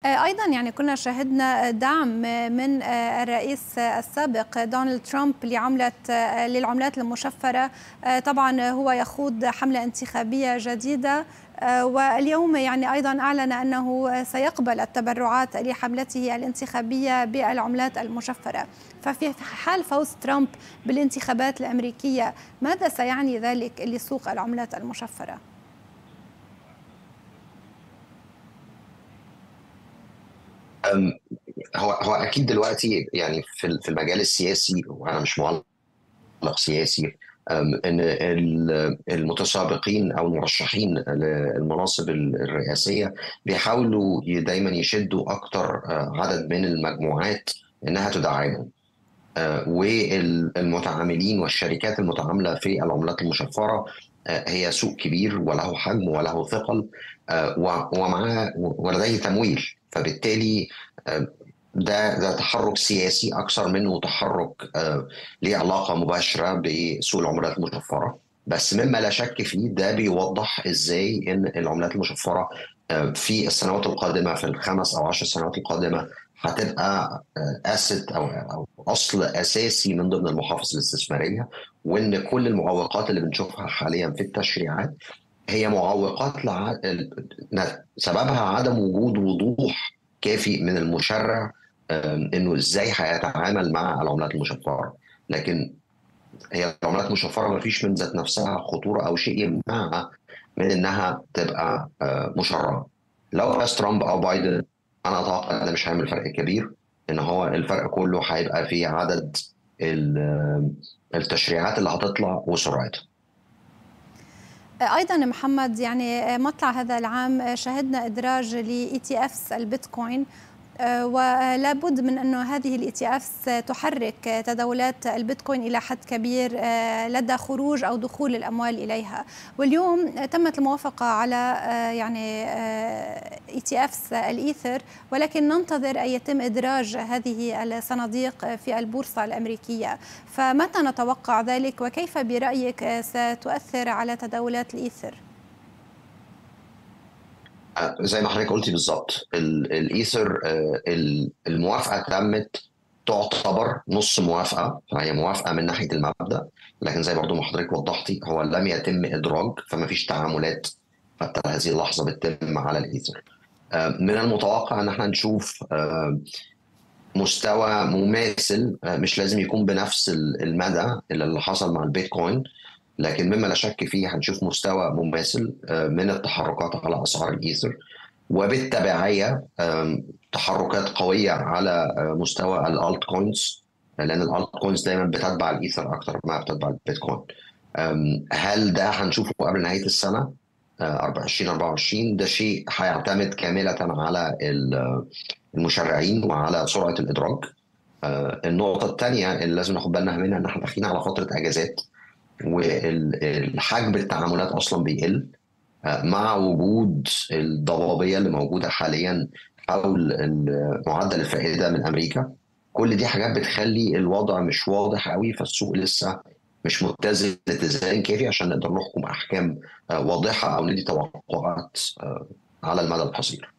ايضا يعني كنا شهدنا دعم من الرئيس السابق دونالد ترامب لعمله للعملات المشفره طبعا هو يخوض حمله انتخابيه جديده واليوم يعني ايضا اعلن انه سيقبل التبرعات لحملته الانتخابيه بالعملات المشفره ففي حال فوز ترامب بالانتخابات الامريكيه ماذا سيعني ذلك لسوق العملات المشفره هو هو اكيد دلوقتي يعني في في المجال السياسي وانا مش معلق سياسي ان المتسابقين او المرشحين للمناصب الرئاسيه بيحاولوا دايما يشدوا اكتر عدد من المجموعات انها تدعمهم والمتعاملين والشركات المتعامله في العملات المشفره هي سوق كبير وله حجم وله ثقل ومعاه ولديه تمويل فبالتالي ده ده تحرك سياسي اكثر منه تحرك ليه علاقه مباشره بسوق العملات المشفره بس مما لا شك فيه ده بيوضح ازاي ان العملات المشفره في السنوات القادمه في الخمس او عشر سنوات القادمه هتبقى اسيت او او اصل اساسي من ضمن المحافظ الاستثماريه وان كل المعوقات اللي بنشوفها حاليا في التشريعات هي معوقات لع... سببها عدم وجود وضوح كافي من المشرع انه ازاي هيتعامل مع العملات المشفره لكن هي العملات المشفره ما فيش من ذات نفسها خطوره او شيء يمنعها من انها تبقى مشرعه لو فاز ترامب او بايدن انا اتوقع ده مش هيعمل فرق كبير ان هو الفرق كله هيبقى في عدد التشريعات اللي هتطلع وسرعتها ايضا محمد يعني مطلع هذا العام شهدنا ادراج لاي تي افس البيتكوين ولا بد من انه هذه الاي تي افس تحرك تداولات البيتكوين الى حد كبير لدى خروج او دخول الاموال اليها واليوم تمت الموافقه على يعني اي تي افس الايثر ولكن ننتظر ان يتم ادراج هذه الصناديق في البورصه الامريكيه فمتى نتوقع ذلك وكيف برايك ستؤثر على تداولات الايثر زي ما حضرتك قلتي بالظبط الايثر الموافقه تمت تعتبر نص موافقه فهي موافقه من ناحيه المبدا لكن زي برضو ما حضرتك وضحتي هو لم يتم ادراج فما فيش تعاملات حتى هذه اللحظه بتتم على الايثر من المتوقع ان احنا نشوف مستوى مماثل مش لازم يكون بنفس المدى اللي حصل مع البيتكوين لكن مما لا شك فيه هنشوف مستوى مماثل من التحركات على اسعار الايثر وبالتبعيه تحركات قويه على مستوى الالت كوينز لان الالت كوينز دايما بتتبع الايثر اكتر ما بتتبع البيتكوين هل ده هنشوفه قبل نهايه السنه 2024 ده شيء هيعتمد كامله على المشرعين وعلى سرعه الادراج النقطه الثانيه اللي لازم ناخد بالنا منها ان احنا داخلين على فتره اجازات والحجم التعاملات اصلا بيقل مع وجود الضبابيه اللي موجوده حاليا حول معدل الفائده من امريكا كل دي حاجات بتخلي الوضع مش واضح قوي فالسوق لسه مش متزن اتزان كافي عشان نقدر نحكم احكام واضحه او ندي توقعات على المدى القصير